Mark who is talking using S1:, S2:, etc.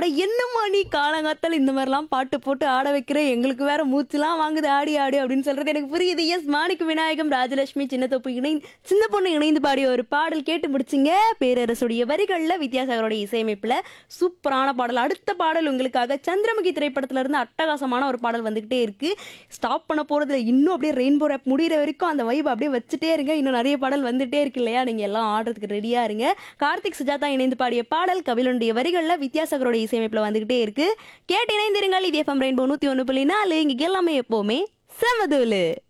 S1: அட என்னம்மா நீ காலங்காத்தால இந்த மாதிரிலாம் பாட்டு போட்டு ஆட வைக்கிற எங்களுக்கு வேற மூச்சுலாம் வாங்குது ஆடி ஆடி அப்படின்னு சொல்றது எனக்கு புரியுது எஸ் மாணிக்க விநாயகம் ராஜலட்சுமி சின்னத்தொப்பு இணைந்து சின்ன பொண்ணு இணைந்து பாடிய ஒரு பாடல் கேட்டு முடிச்சிங்க பேரரசுடைய வரிகளில் வித்யாசாகரோட இசையமைப்பில் சூப்பரான பாடல் அடுத்த பாடல் உங்களுக்காக சந்திரமுகி திரைப்படத்துல இருந்து அட்டகாசமான ஒரு பாடல் வந்துகிட்டே இருக்கு ஸ்டாப் பண்ண போறதுல இன்னும் அப்படியே ரெயின்போ ரேப் முடிகிற வரைக்கும் அந்த வைப் அப்படியே வச்சுட்டே இருங்க இன்னும் நிறைய பாடல் வந்துட்டே இருக்கு இல்லையா நீங்க எல்லாம் ஆடுறதுக்கு ரெடியா இருங்க கார்த்திக் சுஜாதா இணைந்து பாடிய பாடல் கபிலனுடைய வரிகளில் வித்யாசாகரோட இசையமைப்பில் வந்துகிட்டே இருக்கு கேட்டு இணைந்திருங்கள் இது எஃப்எம் ரெயின்போ நூற்றி ஒன்று புள்ளி நாலு இங்கே எல்லாமே எப்போவுமே செமதூலு